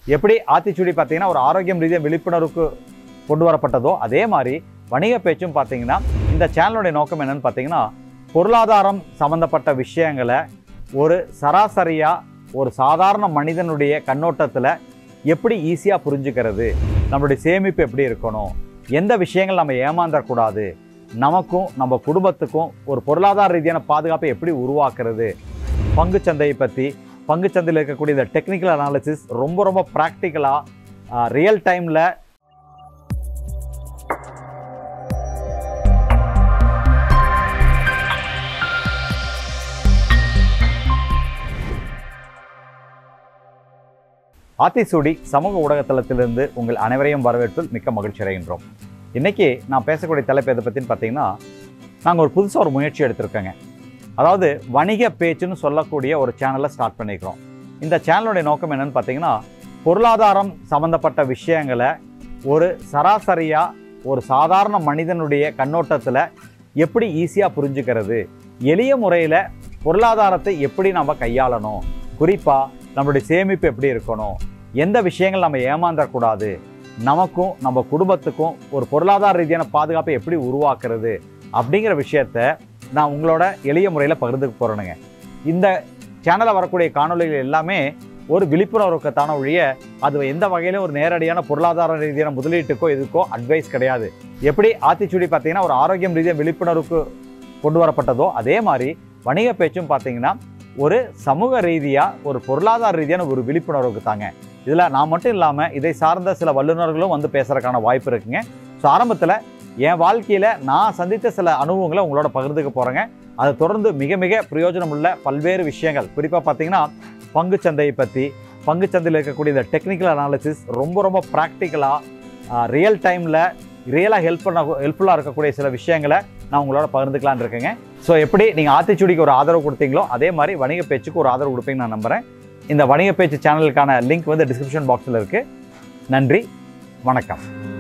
எப்படி ஆத்திச்சூடி பார்த்தீங்கன்னா ஒரு ஆரோக்கியம் ரீதியாக விழிப்புணர்வுக்கு கொண்டு வரப்பட்டதோ அதே மாதிரி வணிக பேச்சும் பார்த்தீங்கன்னா இந்த சேனலுடைய நோக்கம் என்னன்னு பார்த்தீங்கன்னா பொருளாதாரம் சம்மந்தப்பட்ட விஷயங்களை ஒரு சராசரியாக ஒரு சாதாரண மனிதனுடைய கண்ணோட்டத்தில் எப்படி ஈஸியாக புரிஞ்சுக்கிறது நம்மளுடைய சேமிப்பு எப்படி இருக்கணும் எந்த விஷயங்கள் நம்ம ஏமாந்துடக்கூடாது நமக்கும் நம்ம குடும்பத்துக்கும் ஒரு பொருளாதார ரீதியான பாதுகாப்பை எப்படி உருவாக்குறது பங்குச்சந்தையை பற்றி பங்குச்சந்தையில் இருக்கக்கூடிய இந்த டெக்னிக்கல் அனாலிசிஸ் ரொம்ப ரொம்ப ப்ராக்டிக்கலாக ரியல் டைமில் ஆத்திசூடி சமூக ஊடகத்தளத்திலிருந்து உங்கள் அனைவரையும் வரவேற்பில் மிக்க மகிழ்ச்சி அடைகின்றோம் இன்றைக்கி நான் பேசக்கூடிய தலைப்பு எதை பற்றின்னு பார்த்தீங்கன்னா நாங்கள் ஒரு புதுசாக ஒரு முயற்சி எடுத்திருக்கோங்க அதாவது வணிக பேச்சுன்னு சொல்லக்கூடிய ஒரு சேனலை ஸ்டார்ட் பண்ணியிருக்கிறோம் இந்த சேனலுடைய நோக்கம் என்னன்னு பார்த்தீங்கன்னா பொருளாதாரம் சம்மந்தப்பட்ட விஷயங்களை ஒரு சராசரியாக ஒரு சாதாரண மனிதனுடைய கண்ணோட்டத்தில் எப்படி ஈஸியாக புரிஞ்சுக்கிறது எளிய முறையில் பொருளாதாரத்தை எப்படி நம்ம கையாளணும் குறிப்பாக நம்மளுடைய சேமிப்பு எப்படி இருக்கணும் எந்த விஷயங்கள் நம்ம ஏமாந்துடக்கூடாது நமக்கும் நம்ம குடும்பத்துக்கும் ஒரு பொருளாதார ரீதியான பாதுகாப்பை எப்படி உருவாக்குறது அப்படிங்கிற விஷயத்த நான் உங்களோட எளிய முறையில் பகிர்ந்துக்க போகிறேனுங்க இந்த சேனலில் வரக்கூடிய காணொளிகள் எல்லாமே ஒரு விழிப்புணர்வுக்கத்தான ஒழிய அது எந்த வகையிலும் ஒரு நேரடியான பொருளாதார ரீதியான முதலீட்டுக்கோ இதுக்கோ அட்வைஸ் கிடையாது எப்படி ஆத்திச்சூடி பார்த்தீங்கன்னா ஒரு ஆரோக்கியம் ரீதியாக விழிப்புணர்வுக்கு கொண்டு வரப்பட்டதோ அதே மாதிரி வணிக பேச்சும் பார்த்தீங்கன்னா ஒரு சமூக ரீதியாக ஒரு பொருளாதார ரீதியான ஒரு விழிப்புணர்வுக்கு தாங்க இதில் நான் மட்டும் இல்லாமல் இதை சார்ந்த சில வல்லுநர்களும் வந்து பேசுகிறதுக்கான வாய்ப்பு இருக்குங்க ஸோ ஆரம்பத்தில் என் வாழ்க்கையில் நான் சந்தித்த சில அனுபவங்களை உங்களோட பகிர்ந்துக்க போகிறேங்க அதை தொடர்ந்து மிக மிக பிரயோஜனம் உள்ள பல்வேறு விஷயங்கள் குறிப்பாக பார்த்தீங்கன்னா பங்குச்சந்தையை பற்றி பங்குச்சந்தையில் இருக்கக்கூடிய இந்த டெக்னிக்கல் அனாலிசிஸ் ரொம்ப ரொம்ப ப்ராக்டிக்கலாக ரியல் டைமில் ரியலாக ஹெல்ப் பண்ண ஹெல்ப்ஃபுல்லாக இருக்கக்கூடிய சில விஷயங்களை நான் உங்களோட பகிர்ந்துக்கலான்னு இருக்கேங்க ஸோ எப்படி நீங்கள் ஆத்திச்சூடிக்கு ஒரு ஆதரவு கொடுத்தீங்களோ அதே மாதிரி வணிக பேச்சுக்கு ஒரு ஆதரவு கொடுப்பீங்கன்னு நான் நம்புகிறேன் இந்த வணிக பேச்சு சேனலுக்கான லிங்க் வந்து டிஸ்கிரிப்ஷன் பாக்ஸில் இருக்குது நன்றி வணக்கம்